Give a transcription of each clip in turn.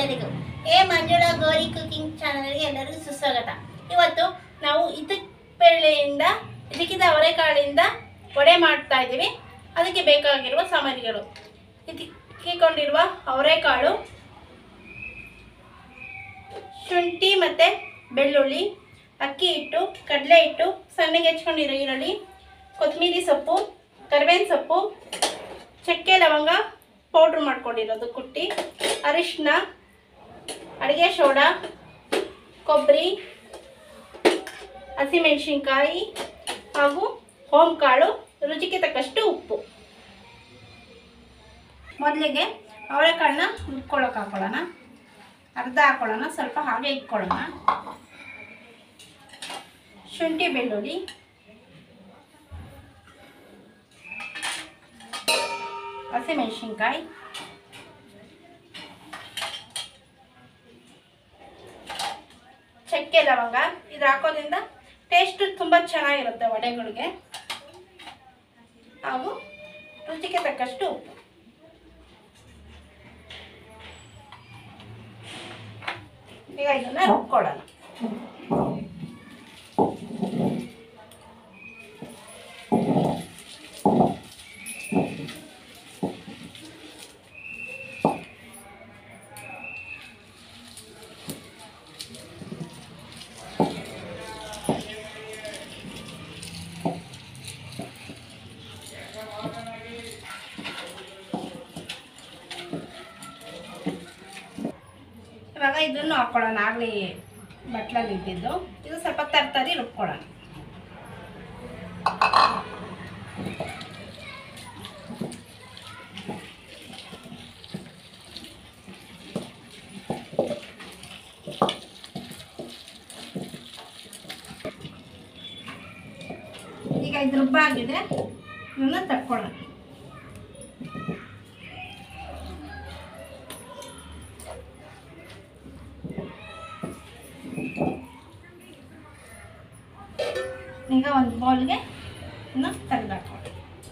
ಎಲ್ಲರಿಗೂ A Manjula Gauri cooking ಚಾನಲ್ಗೆ ಎಲ್ಲರಿಗೂ ಸುಸ್ವಾಗತ ಇವತ್ತು ನಾವು ಇದಕ್ಕೆ ಬೇಳೆಯಿಂದ ಇದಕ್ಕಿಂತ ಅವರೆಕಾಳಿಂದ ವಡೆ ಮಾಡ್ತಾ ಇದ್ದೀವಿ ಅದಕ್ಕೆ ಬೇಕಾಗಿರುವ ಸಾಮಗ್ರಿಗಳು ಇದಕ್ಕೆ ಕೊಂಡಿರುವ ಅವರೆಕಾಳು ಶುಂಠಿ ಮತ್ತು ಬೆಳ್ಳುಳ್ಳಿ ಅಕ್ಕಿ ಹಿಟ್ಟು ಕಡಲೆ ಹಿಟ್ಟು ಸಣ್ಣಗೆ ಹೆಚ್ಕೊಂಡಿರೋ ಈರುಳ್ಳಿ ಕೊತ್ತಂಬರಿ ಸೊಪ್ಪು ಕರಿಬೇವಿನ ಸೊಪ್ಪು ಚಕ್ಕೆ ಲವಂಗ ಪೌಡ್ರ್ ಮಾಡ್ಕೊಂಡಿರೋದು ಕುಟ್ಟಿ ಅರಿಶಿನ ಅಡುಗೆ ಸೋಡಾ ಕೊಬ್ಬರಿ ಹಸಿಮೆಣಸಿನ್ಕಾಯಿ ಹಾಗೂ ಕಾಳು ರುಚಿಗೆ ತಕ್ಕಷ್ಟು ಉಪ್ಪು ಮೊದಲಿಗೆ ಅವರೆಕಾಳನ್ನ ರುಬ್ಕೊಳ್ಳೋಕೆ ಹಾಕೊಳ್ಳೋಣ ಅರ್ಧ ಹಾಕೊಳ್ಳೋಣ ಸ್ವಲ್ಪ ಹಾಗೆ ಇಟ್ಕೊಳ್ಳೋಣ ಶುಂಠಿ ಬೆಳ್ಳುಳ್ಳಿ ಹಸಿಮೆಣಸಿನ್ಕಾಯಿ ಚಕ್ಕೆ ಲವಂಗ ಇದು ಹಾಕೋದ್ರಿಂದ ಟೇಸ್ಟ್ ತುಂಬ ಚೆನ್ನಾಗಿರುತ್ತೆ ವಡೆಗಳಿಗೆ ಹಾಗೂ ರುಚಿಗೆ ತಕ್ಕಷ್ಟು ಉಪ್ಪು ಈಗ ಇದನ್ನ ರುಬ್ಕೊಳ್ಳೋಣ ಇವಾಗ ಇದನ್ನು ಹಾಕ್ಕೊಳ್ಳೋಣ ಆಗಲಿ ಬಟ್ಲಲ್ಲಿ ಇದ್ದಿದ್ದು ಇದು ಸ್ವಲ್ಪ ತರ್ತರಿ ರುಬ್ಕೊಳ್ಳೋಣ ಈಗ ಇದು ರುಬ್ಬಾಗಿದೆ ಇದನ್ನು ತಕ್ಕೊಳ್ಳೋಣ ಈಗ ಒಂದು ಬೌಲ್ಗೆ ಇನ್ನು ತೆಗೆದಾಕೊಳ್ಳಿ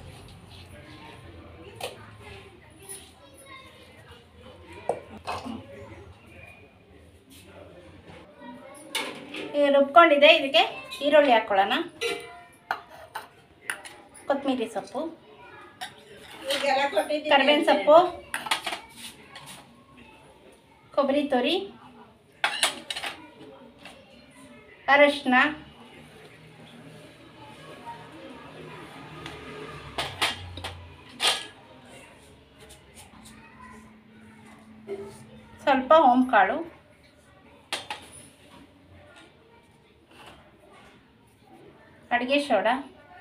ಈಗ ರುಬ್ಕೊಂಡಿದೆ ಇದಕ್ಕೆ ಈರುಳ್ಳಿ ಹಾಕ್ಕೊಳ್ಳೋಣ ಕೊತ್ತಂಬರಿ ಸೊಪ್ಪು ಕರಿಬೇವಿನ ಸೊಪ್ಪು ಕೊಬ್ಬರಿ ತುರಿ ಅರಶಿನ ಸ್ವಲ್ಪ ಕಾಳು ಅಡುಗೆ ಸೋಡಾ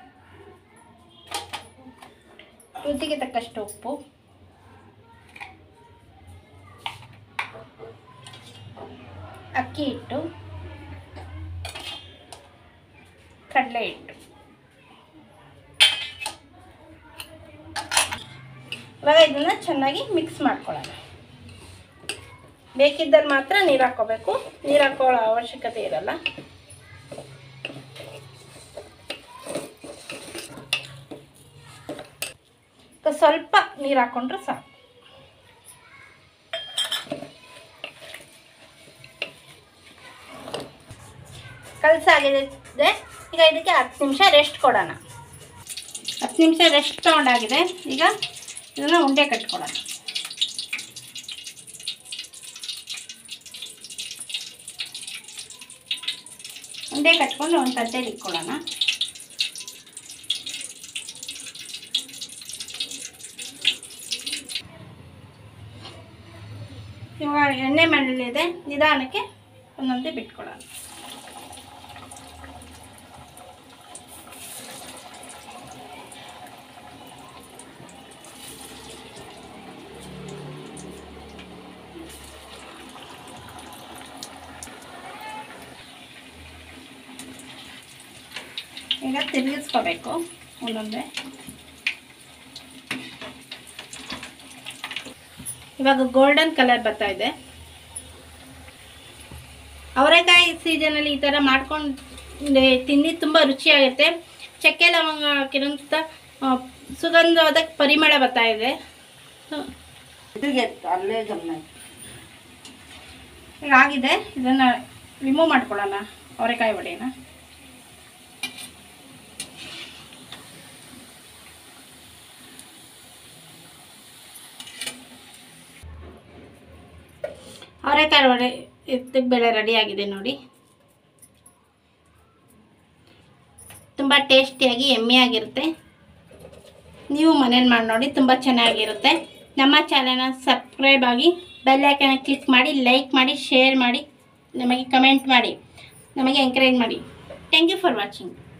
ರುಚಿಗೆ ತಕ್ಕಷ್ಟು ಉಪ್ಪು ಅಕ್ಕಿ ಹಿಟ್ಟು ಕಡಲೆ ಹಿಟ್ಟು ಇವಾಗ ಇದನ್ನು ಚೆನ್ನಾಗಿ ಮಿಕ್ಸ್ ಮಾಡ್ಕೊಳ್ಳೋಣ ಬೇಕಿದ್ದಲ್ಲಿ ಮಾತ್ರ ನೀರು ಹಾಕ್ಕೋಬೇಕು ನೀರು ಹಾಕೊಳ್ಳೋ ಅವಶ್ಯಕತೆ ಇರಲ್ಲ ಸ್ವಲ್ಪ ನೀರು ಹಾಕ್ಕೊಂಡ್ರೆ ಸಾಕು ಕಲಸಾಗಿದೆ ಈಗ ಇದಕ್ಕೆ ಹತ್ತು ನಿಮಿಷ ರೆಸ್ಟ್ ಕೊಡೋಣ ಹತ್ತು ನಿಮಿಷ ರೆಸ್ಟ್ ತೊಗೊಂಡಾಗಿದೆ ಈಗ ಇದನ್ನು ಉಂಡೆ ಕಟ್ಕೊಳ್ಳೋಣ ಉಂಡೆ ಕಟ್ಕೊಂಡು ಒಂದು ತಟ್ಟೆಲಿ ಇಟ್ಕೊಳ್ಳೋಣ ಇವಾಗ ಎಣ್ಣೆ ಮನೇಲಿದೆ ನಿಧಾನಕ್ಕೆ ಒಂದೊಂದೇ ಬಿಟ್ಕೊಳ್ಳೋಣ ಈಗ ತಿರುಗಿಸ್ಕೋಬೇಕು ಒಂದೊಂದೇ ಇವಾಗ ಗೋಲ್ಡನ್ ಕಲರ್ ಬರ್ತಾ ಇದೆ ಅವರೆಕಾಯಿ ಸೀಸನಲ್ಲಿ ಈ ಥರ ಮಾಡ್ಕೊಂಡು ತಿಂದು ತುಂಬ ರುಚಿಯಾಗುತ್ತೆ ಚಕ್ಕೆ ಲವಂಗ ಹಾಕಿರೋಂಥ ಆ, ಸುಗಂಧವಾದ ಪರಿಮಳ ಬರ್ತಾ ಇದೆ ಇದ್ರಿಗೆ ಅಲ್ಲೇ ಗಮನ ಈಗ ಆಗಿದೆ ಇದನ್ನು ರಿಮೂವ್ ಮಾಡ್ಕೊಳ್ಳೋಣ ಅವರೆಕಾಯಿ ವಡೆನ ಅವರೆಕಾಯಿ ವಡೆ ಎತ್ತಕ್ಕೆ ಬೇಳೆ ರೆಡಿ ಆಗಿದೆ ನೋಡಿ ತುಂಬ ಟೇಸ್ಟಿಯಾಗಿ ಎಮ್ಮಿಯಾಗಿರುತ್ತೆ ನೀವು ಮನೇಲಿ ಮಾಡಿ ನೋಡಿ ತುಂಬ ಚೆನ್ನಾಗಿರುತ್ತೆ ನಮ್ಮ ಚಾನಲ್ನ ಸಬ್ಸ್ಕ್ರೈಬ್ ಆಗಿ ಬೆಲ್ಲೈಕನ್ನ ಕ್ಲಿಕ್ ಮಾಡಿ ಲೈಕ್ ಮಾಡಿ ಶೇರ್ ಮಾಡಿ ನಮಗೆ ಕಮೆಂಟ್ ಮಾಡಿ ನಮಗೆ ಎಂಕರೇಜ್ ಮಾಡಿ ಥ್ಯಾಂಕ್ ಯು ಫಾರ್ ವಾಚಿಂಗ್